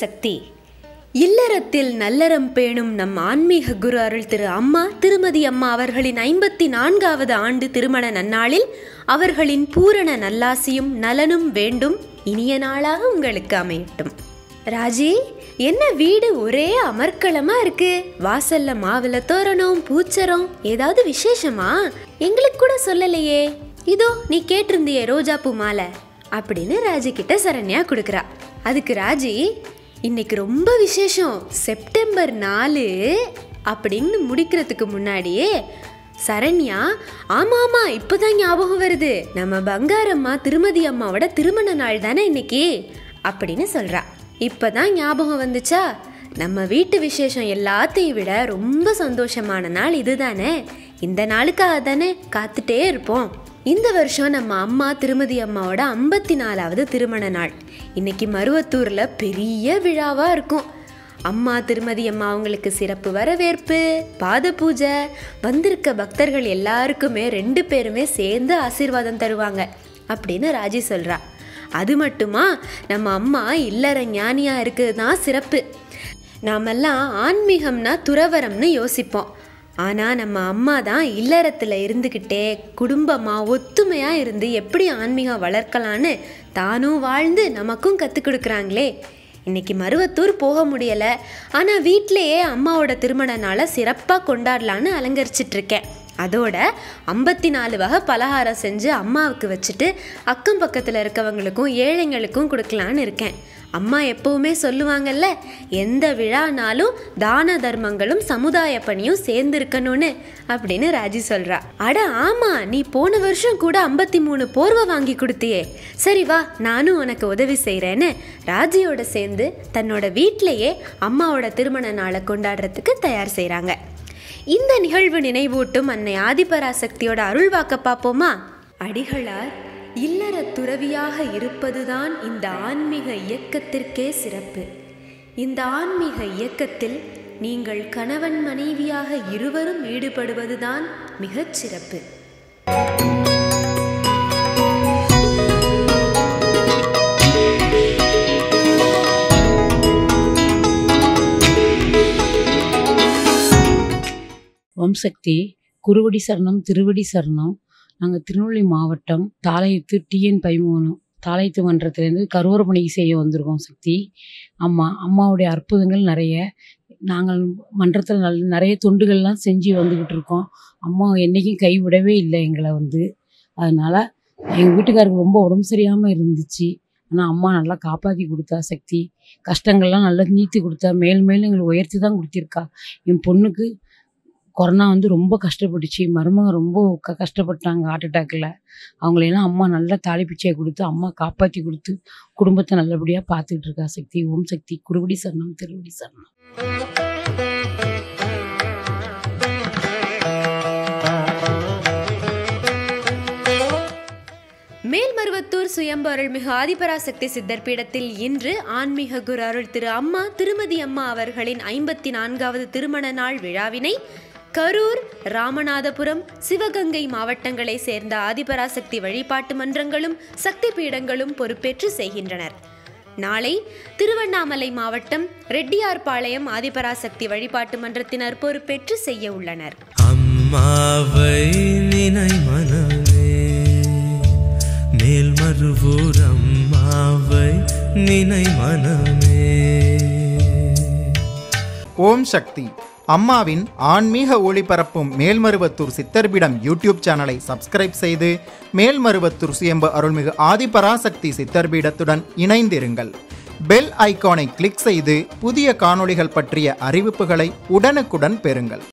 சக்தி இல்லறத்தில் நல்லறம் பேணும் நம் ஆன்மீக குரு அருள் திரு அம்மா திருமதி அம்மா அவர்களின் ஐம்பத்தி நான்காவது ஆண்டு திருமண நன்னாளில் அவர்களின் பூரண நல்லாசியும் நலனும் வேண்டும் இனிய நாளாக உங்களுக்கு அமையட்டும் ராஜி என்ன வீடு ஒரே அமர்க்களமா இருக்கு வாசல்ல மாவில தோரணம் பூச்சரம் ஏதாவது விசேஷமா எங்களுக்கு கூட சொல்லலையே இதோ நீ கேட்டிருந்தியே ரோஜா பூ மாலை அப்படின்னு ராஜி கிட்ட சரண்யா கொடுக்குறா அதுக்கு ராஜி இன்னைக்கு ரொம்ப விசேஷம் செப்டம்பர் நாலு அப்படின்னு முடிக்கிறதுக்கு முன்னாடியே சரண்யா ஆமா ஆமா இப்போதான் ஞாபகம் வருது நம்ம பங்காரம்மா திருமதி அம்மாவோட திருமண நாள் தானே இன்னைக்கு அப்படின்னு சொல்றா இப்பதான் ஞாபகம் வந்துச்சா நம்ம வீட்டு விசேஷம் எல்லாத்தையும் விட ரொம்ப சந்தோஷமான நாள் இதுதானே இந்த நாளுக்காக தானே காத்துட்டே இருப்போம் இந்த வருஷம் நம்ம அம்மா திருமதி அம்மாவோட ஐம்பத்தி நாலாவது திருமண நாள் இன்னைக்கு மருவத்தூர்ல பெரிய விழாவா இருக்கும் அம்மா திருமதி அம்மா அவங்களுக்கு சிறப்பு வரவேற்பு பாத பூஜை வந்திருக்க பக்தர்கள் எல்லாருக்குமே ரெண்டு பேருமே சேர்ந்து ஆசீர்வாதம் தருவாங்க அப்படின்னு ராஜி சொல்றா அது மட்டுமா நம்ம அம்மா இல்லற ஞானியா இருக்குது தான் சிறப்பு நாமெல்லாம் ஆன்மீகம்னா துறவரம்னு யோசிப்போம் ஆனால் நம்ம அம்மா தான் இல்லறத்தில் இருந்துக்கிட்டே குடும்பமாக ஒத்துமையாக இருந்து எப்படி ஆன்மீகம் வளர்க்கலான்னு தானும் வாழ்ந்து நமக்கும் கற்றுக் கொடுக்குறாங்களே இன்னைக்கு மருவத்தூர் போக முடியலை ஆனால் வீட்டிலேயே அம்மாவோட திருமண நாளை சிறப்பாக கொண்டாடலான்னு அலங்கரிச்சிட்டு இருக்கேன் அதோட ஐம்பத்தி நாலு வகை பலகாரம் செஞ்சு அம்மாவுக்கு வச்சுட்டு அக்கம் பக்கத்தில் இருக்கவங்களுக்கும் ஏழைங்களுக்கும் கொடுக்கலான்னு இருக்கேன் அம்மா எப்பவுமே சொல்லுவாங்கல்ல எந்த விழானாலும் தான தர்மங்களும் சமுதாய பணியும் சேர்ந்து இருக்கணும்னு அப்படின்னு ராஜி சொல்றா அட ஆமா நீ போன வருஷம் கூட ஐம்பத்தி மூணு போர்வை வாங்கி கொடுத்தியே சரி வா நானும் உனக்கு உதவி செய்கிறேன்னு ராஜியோட சேர்ந்து தன்னோட வீட்டிலேயே அம்மாவோட திருமண நாளை கொண்டாடுறதுக்கு தயார் செய்கிறாங்க இந்த நிகழ்வு நினைவூட்டும் அன்னை ஆதிபராசக்தியோட அருள் வாக்க பார்ப்போமா அடிகளார் இல்லற துறவியாக இருப்பதுதான் இந்த ஆன்மீக இயக்கத்திற்கே சிறப்பு இந்த ஆன்மீக இயக்கத்தில் நீங்கள் கணவன் மனைவியாக இருவரும் ஈடுபடுவதுதான் மிகச் சிறப்பு ஓம் சக்தி குருவடி சரணம் திருவடி சரணம் நாங்கள் திருநெல்வேலி மாவட்டம் தாளையத்து டிஎன் பதிமூணு தாளையத்து மன்றத்திலேருந்து கருவற பணிக்கு செய்ய வந்திருக்கோம் சக்தி அம்மா அம்மாவுடைய அற்புதங்கள் நிறைய நாங்கள் மன்றத்தில் நல் நிறைய தொண்டுகள்லாம் செஞ்சு வந்துக்கிட்டு இருக்கோம் அம்மா என்றைக்கும் கைவிடவே இல்லை எங்களை வந்து அதனால் எங்கள் வீட்டுக்காருக்கு ரொம்ப உடம்பு சரியாமல் இருந்துச்சு ஆனால் அம்மா நல்லா காப்பாற்றி கொடுத்தா சக்தி கஷ்டங்கள்லாம் நல்லா நீத்தி கொடுத்தா மேல் மேலும் எங்களுக்கு உயர்த்தி தான் கொடுத்திருக்கா என் பொண்ணுக்கு கொரோனா வந்து ரொம்ப கஷ்டப்பட்டுச்சு மருமக ரொம்ப க கஷ்டப்பட்டாங்க ஹார்ட் அட்டாக்கில் அவங்களையெல்லாம் அம்மா நல்லா தாலி பிச்சையை கொடுத்து அம்மா காப்பாற்றி கொடுத்து குடும்பத்தை நல்லபடியாக பார்த்துக்கிட்டு இருக்கா சக்தி ஓம் சக்தி குருவடி சரணம் திருவடி சரணம் மேல்மருவத்தூர் சுயம்பு அருள்மிகு ஆதிபராசக்தி சித்தர் பீடத்தில் இன்று ஆன்மீக குரு அருள் திரு அம்மா திருமதி அம்மா அவர்களின் ஐம்பத்தி நான்காவது திருமண நாள் விழாவினை கரூர் ராமநாதபுரம் சிவகங்கை மாவட்டங்களை சேர்ந்த ஆதிபராசக்தி வழிபாட்டு மன்றங்களும் சக்தி பீடங்களும் பொறுப்பேற்று செய்கின்றனர் நாளை திருவண்ணாமலை மாவட்டம் ரெட்டியார்பாளையம் ஆதிபராசக்தி வழிபாட்டு மன்றத்தினர் பொறுப்பேற்று செய்ய உள்ளனர் அம்மாவை நினை மனமே மேல்மருவூர் அம்மாவை நினை மனமே ஓம் சக்தி அம்மாவின் ஆன்மீக ஒளிபரப்பும் மேல்மருவத்தூர் சித்தர்பிடம் யூடியூப் சேனலை சப்ஸ்கிரைப் செய்து மேல்மருவத்தூர் சுயம்பு அருள்மிகு ஆதிபராசக்தி சித்தர்பீடத்துடன் இணைந்திருங்கள் பெல் ஐகானை கிளிக் செய்து புதிய காணொளிகள் பற்றிய அறிவிப்புகளை உடனுக்குடன் பெறுங்கள்